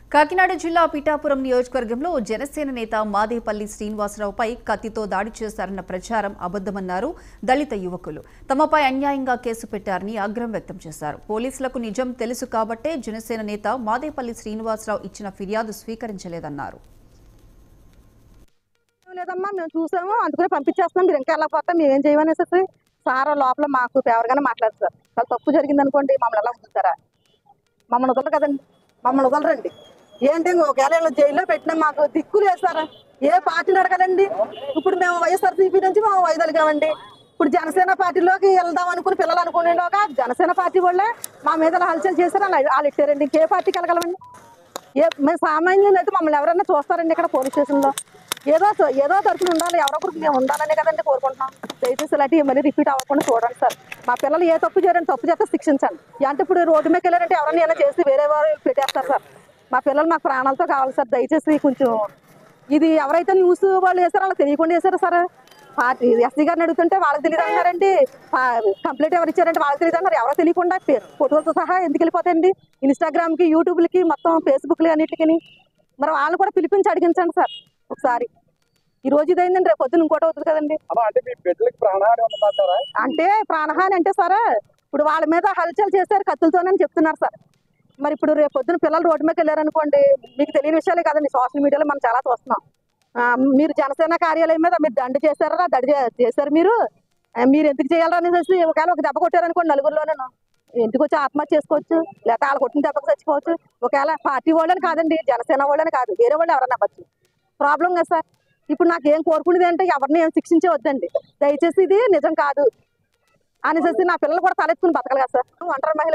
కాకినాడ జిల్లా పిఠాపురం నియోజకవర్గంలో జనసేన నేత మాదేపల్లి శ్రీనివాసరావుపై కత్తితో దాడి చేశారన్న ప్రచారం అబద్దమన్నారు దళిత యువకులు తమపై అన్యాయంగా కేసు పెట్టారని ఆగ్రహం వ్యక్తం చేశారు పోలీసులకు నిజం తెలుసు కాబట్టే జనసేన నేత మాదేపల్లి శ్రీనివాసరావు ఇచ్చిన ఫిర్యాదు స్వీకరించలేదన్నారు ఏం లేదమ్మా మేము చూసాము అందుకనే పంపించేస్తాం మీరు ఇంకా వెళ్ళకపోతే మేము ఏం చేయమనేసి సార్ లోపల మాకు ఫేవర్గానే మాట్లాడతారు వాళ్ళు తప్పు జరిగింది అనుకోండి మమ్మల్ని ఎలా వదులుతారా మమ్మల్ని వదలరు కదండి మమ్మల్ని వదలరండి ఏంటి ఒకవేళ వీళ్ళని జైల్లో పెట్టినా మాకు దిక్కు లేదు సార్ ఏ పార్టీని అడగాలండి ఇప్పుడు మేము వైఎస్ఆర్సీపీ నుంచి మేము వైదొలిగామండి ఇప్పుడు జనసేన పార్టీలోకి వెళ్దాం అనుకుని పిల్లలు అనుకునేలోగా జనసేన పార్టీ వాళ్ళే మా మీద ఇలా హల్చల్ చేశారు అలా వాళ్ళు ఇచ్చారండి ఇంకే పార్టీకి వెళ్ళగలమండి ఏ మేము సామాన్యులు అయితే మమ్మల్ని ఎవరైనా చూస్తారండి ఇక్కడ పోలీస్ స్టేషన్లో ఏదో ఏదో తరపున ఉండాలి ఎవరో ఒకరికి మేము ఉండాలనే కదండి కోరుకుంటున్నాం దయచేసి ఇలాంటివి మళ్ళీ రిపీట్ అవ్వకుండా చూడండి సార్ మా పిల్లలు ఏ తప్పు చేయరండి తప్పు చేస్తే శిక్షించండి అంటే ఇప్పుడు రోడ్డు మీద వెళ్ళారంటే ఎవరైనా ఏమైనా చేసి వేరే వారు పెట్టేస్తారు సార్ మా పిల్లలు మా ప్రాణాలతో కావాలి సార్ దయచేసి కొంచెం ఇది ఎవరైతే న్యూస్ వాళ్ళు వేసారో వాళ్ళకి తెలియకుండా వేసారు సార్ పార్టీ ఎస్సీ గారిని అడుగుతుంటే వాళ్ళకి తెలియదు అన్నారండి కంప్లైంట్ ఎవరు ఇచ్చారంటే వాళ్ళకి తెలియదు అన్నారు ఎవరో తెలియకుండా పే- ఫోటోలతో సహా ఎందుకు వెళ్ళిపోతాయండి ఇన్స్టాగ్రామ్కి యూట్యూబ్లకి మొత్తం ఫేస్బుక్లు అన్నిటికి మరి వాళ్ళు కూడా పిలిపించి అడిగించండి సార్ ఒకసారి ఈ రోజు ఇదైందండి రేపు పొద్దున ఇంకోటి అవుతుంది కదండి అమ్మా అంటే మీ బిడ్డలకి ప్రాణహాని ఉందంటారా అంటే ప్రాణహాని అంటే సార్ ఇప్పుడు వాళ్ళ మీద హల్చల్ చేశారు కత్తులతోనని చెప్తున్నారు సార్ మరి ఇప్పుడు రేపు పొద్దున పిల్లలు రోడ్డు మీద వెళ్ళారనుకోండి మీకు తెలియని విషయాలే కదండి సోషల్ మీడియాలో మనం చాలా చూస్తున్నాం ఆ, మీరు జనసేన కార్యాలయం మీద మీరు దండ చేశారా దడి చే- చేశారు మీరు ఆ, మీరు ఎందుకు చేయాలని అనేసి ఒకవేళ ఒక దెబ్బ కొట్టారనుకోండి నలుగురిలోనూ ఇంటికి వచ్చి ఆత్మహత్య చేసుకోవచ్చు లేకపోతే వాళ్ళు కొట్టిన దెబ్బకు చచ్చిపోవచ్చు ఒకవేళ పార్టీ వాళ్ళని కాదండి జనసేన వాళ్ళని కాదు వేరే వాళ్ళు ఎవరైనా అవ్వచ్చు ప్రాబ్లం కదా సార్ ఇప్పుడు నాకు ఏం కోరుకునేది అంటే ఎవరిని ఏం శిక్షించే వద్దండి దయచేసి ఇది నిజం కాదు అనేసి నా పిల్లలు కూడా తలెత్తుకుని బతకాలి కదా సార్ ఒంటరి మహిళ